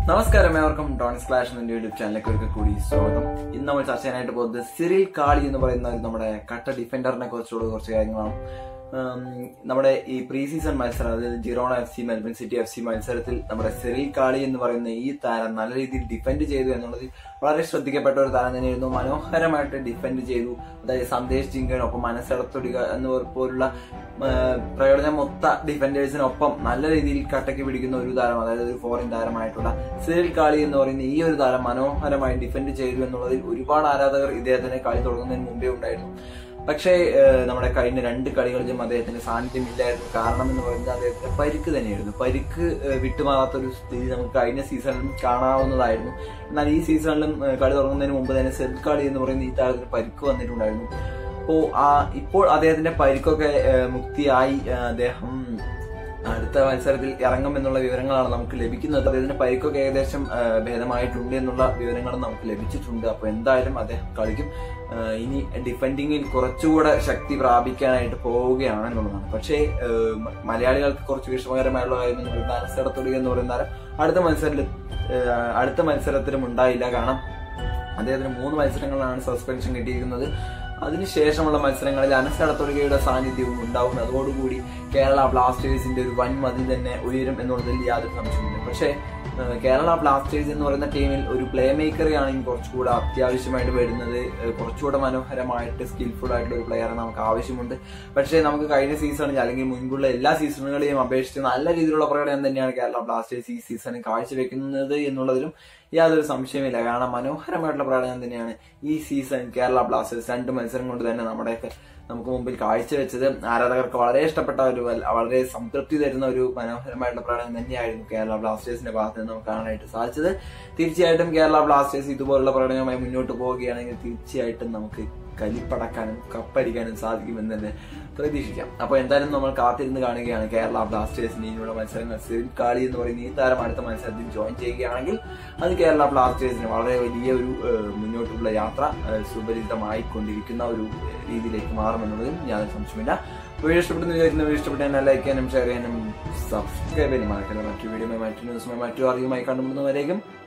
നമസ്കാരം ഏവർക്കും dawns clash എന്ന യൂട്യൂബ് ചാനലിലേക്ക് ഒരിക്കൽ കൂടി സ്വാഗതം ഇന്ന് നമ്മൾ ചർച്ച ചെയ്യാനായിട്ട് പോകുന്നത് സിറിൽ കാളി എന്ന് പറയുന്ന ഒരു നമ്മുടെ കട്ട ഡിഫൻഡറിനെ കുറിച്ചുള്ള കുറച്ച് കാര്യങ്ങളാണ് ഉം, നമ്മുടെ ഈ പ്രീ സീസൺ മത്സരം അതായത് Girona F C Melbourne City F C മത്സരത്തിൽ നമ്മുടെ സിറിൽ കാളി എന്ന് പറയുന്ന ഈ താരം നല്ല രീതിയിൽ ഡിഫെൻഡ് ചെയ്തു എന്നുള്ളത് വളരെ ശ്രദ്ധിക്കപ്പെട്ട ഒരു താരം തന്നെയായിരുന്നു മനോഹരമായിട്ട് ഡിഫെൻഡ് ചെയ്തു അതായത് സന്ദേശ് ജിങ്കനൊപ്പം മനസ്സടത്തൊടിക എന്ന് പോലുള്ള ആ, പ്രകടനം മൊത്ത ഡിഫൻഡേഴ്സിനൊപ്പം നല്ല രീതിയിൽ കട്ടയ്ക്ക് പിടിക്കുന്ന ഒരു താരം അതായത് ഒരു ഫോറിൻ താരമായിട്ടുള്ള സിറിൽ കാളി എന്ന് പറയുന്ന ഈ ഒരു താരം മനോഹരമായി ഡിഫെൻഡ് ചെയ്തു എന്നുള്ളതിൽ ഒരുപാട് ആരാധകർ ഇദ്ദേഹത്തിന് കളി തുടങ്ങുന്നതിന് മുമ്പേ ഉണ്ടായിരുന്നു പക്ഷേ ഏഹ്, നമ്മുടെ കഴിഞ്ഞ രണ്ട് കളികളിലും അദ്ദേഹത്തിന് സാന്നിധ്യം ഇല്ലായിരുന്നു കാരണം എന്ന് പറയുന്നത് അദ്ദേഹത്തിന്റെ പരിക്ക് തന്നെയായിരുന്നു പരിക്ക് ഏഹ്, വിട്ടുമാറാത്ത ഒരു സ്ഥിതി നമുക്ക് കഴിഞ്ഞ സീസണിലും കാണാവുന്നതായിരുന്നു എന്നാൽ ഈ സീസണിലും ഏഹ്, കളി തുടങ്ങുന്നതിന് മുമ്പ് തന്നെ സെൽ കളി എന്ന് പറയുന്ന ഈ താരത്തിന് പരിക്ക് വന്നിട്ടുണ്ടായിരുന്നു അപ്പോ ആ ഇപ്പോൾ അദ്ദേഹത്തിന്റെ പരിക്കൊക്കെ ഏഹ്, മുക്തിയായി ഏഹ്, അദ്ദേഹം അടുത്ത മത്സരത്തിൽ ഇറങ്ങും എന്നുള്ള വിവരങ്ങളാണ് നമുക്ക് ലഭിക്കുന്നത് അദ്ദേഹത്തിന്റെ പരിക്കൊക്കെ ഏകദേശം ആ, ഭേദമായിട്ടുണ്ട് എന്നുള്ള വിവരങ്ങളും നമുക്ക് ലഭിച്ചിട്ടുണ്ട് അപ്പൊ എന്തായാലും അദ്ദേഹം കളിക്കും ആ, ഇനി ഡിഫെൻഡിങ്ങിൽ കുറച്ചുകൂടെ ശക്തി പ്രാപിക്കാനായിട്ട് പോവുകയാണ് എന്നുള്ളതാണ് പക്ഷേ ആ, മ- മലയാളികൾക്ക് കുറച്ച് വിഷമകരമായുള്ള കാര്യം എന്ന് പറയുന്നത് അനസടത്തൊടുക എന്ന് പറയുന്ന താരം അടുത്ത മത്സരത്തിൽ ആ, അടുത്ത മത്സരത്തിലും ഉണ്ടായില്ല കാരണം അദ്ദേഹത്തിന് മൂന്ന് മത്സരങ്ങളിലാണ് സസ്പെൻഷൻ കിട്ടിയിരിക്കുന്നത് അതിനുശേഷമുള്ള മത്സരങ്ങളിൽ അനസടത്തൊടുകയുടെ സാന്നിധ്യവും ഉണ്ടാവും അതോടുകൂടി കേരള ബ്ലാസ്റ്റേഴ്സിന്റെ ഒരു വൻ മതി തന്നെ ഉയരും എന്നുള്ളതിൽ യാതൊരു സംശയമില്ല പക്ഷേ ഏഹ്, കേരള ബ്ലാസ്റ്റേഴ്സ് എന്ന് പറയുന്ന ടീമിൽ ഒരു പ്ലേ മേക്കറെയാണ് ഇനി കുറച്ചുകൂടെ അത്യാവശ്യമായിട്ട് വരുന്നത് ഏഹ്, കുറച്ചുകൂടെ മനോഹരമായിട്ട് സ്കിൽഫുൾ ആയിട്ടുള്ള ഒരു പ്ലെയറെ നമുക്ക് ആവശ്യമുണ്ട് പക്ഷേ നമുക്ക് കഴിഞ്ഞ സീസണിൽ അല്ലെങ്കിൽ മുൻപുള്ള എല്ലാ സീസണുകളെയും അപേക്ഷിച്ച് നല്ല രീതിയിലുള്ള പ്രകടനം തന്നെയാണ് കേരള ബ്ലാസ്റ്റേഴ്സ് ഈ സീസണിൽ കാഴ്ചവെക്കുന്നത് എന്നുള്ളതിലും യാതൊരു സംശയമില്ല കാരണം മനോഹരമായിട്ടുള്ള പ്രകടനം തന്നെയാണ് ഈ സീസൺ കേരള ബ്ലാസ്റ്റേഴ്സ് രണ്ട് മത്സരം കൊണ്ട് തന്നെ നമ്മുടെയൊക്കെ നമുക്ക് മുമ്പിൽ കാഴ്ചവെച്ചത് ആരാധകർക്ക് വളരെ ഇഷ്ടപ്പെട്ട ഒരു വൽ- വളരെ സംതൃപ്തി തരുന്ന ഒരു മനോഹരമായിട്ടുള്ള പ്രകടനം തന്നെയായിരുന്നു കേരള ബ്ലാസ്റ്റേഴ്സിന്റെ ഭാഗത്ത് നിന്ന് നമുക്ക് കാണാനായിട്ട് സാധിച്ചത് തീർച്ചയായിട്ടും കേരള ബ്ലാസ്റ്റേഴ്സ് ഇതുപോലുള്ള പ്രകടനവുമായി മുന്നോട്ട് പോവുകയാണെങ്കിൽ തീർച്ചയായിട്ടും നമുക്ക് കലിപ്പടക്കാനും കപ്പടിക്കാനും സാധിക്കുമെന്ന് തന്നെ പ്രതീക്ഷിക്കാം അപ്പൊ എന്തായാലും നമ്മൾ കാത്തിരുന്ന് കാണുകയാണ് കേരള ബ്ലാസ്റ്റേഴ്സിന്റെ ഇനിയുള്ള മത്സരങ്ങൾ സിറിൽ കാളി എന്ന് പറയുന്ന ഈ താരം അടുത്ത മത്സരത്തിൽ ജോയിൻ ചെയ്യുകയാണെങ്കിൽ അത് കേരള ബ്ലാസ്റ്റേഴ്സിന് വളരെ വലിയ ഒരു ഏഹ്, മുന്നോട്ടുള്ള യാത്ര ഏഹ്, സുപരിചിതമായി കൊണ്ടിരിക്കുന്ന ഒരു ഏഹ്, രീതിയിലേക്ക് മാറുമെന്നുള്ളതിൽ യാതൊരു സംശയമില്ല വീഡിയോ ഇഷ്ടപ്പെടുന്ന വിചാരിക്കുന്ന വീഡിയോ ഇഷ്ടപ്പെട്ടാൽ ലൈക്ക് ചെയ്യാനും ഷെയർ ചെയ്യാനും സബ്സ്ക്രൈബ് ചെയ്യാനും മറക്കല്ല മറ്റു വീഡിയോ മറ്റു ന്യൂസുമായി മറ്റു അറിവുമായി കണ്ടുമുട്ടുന്നവരേക്കും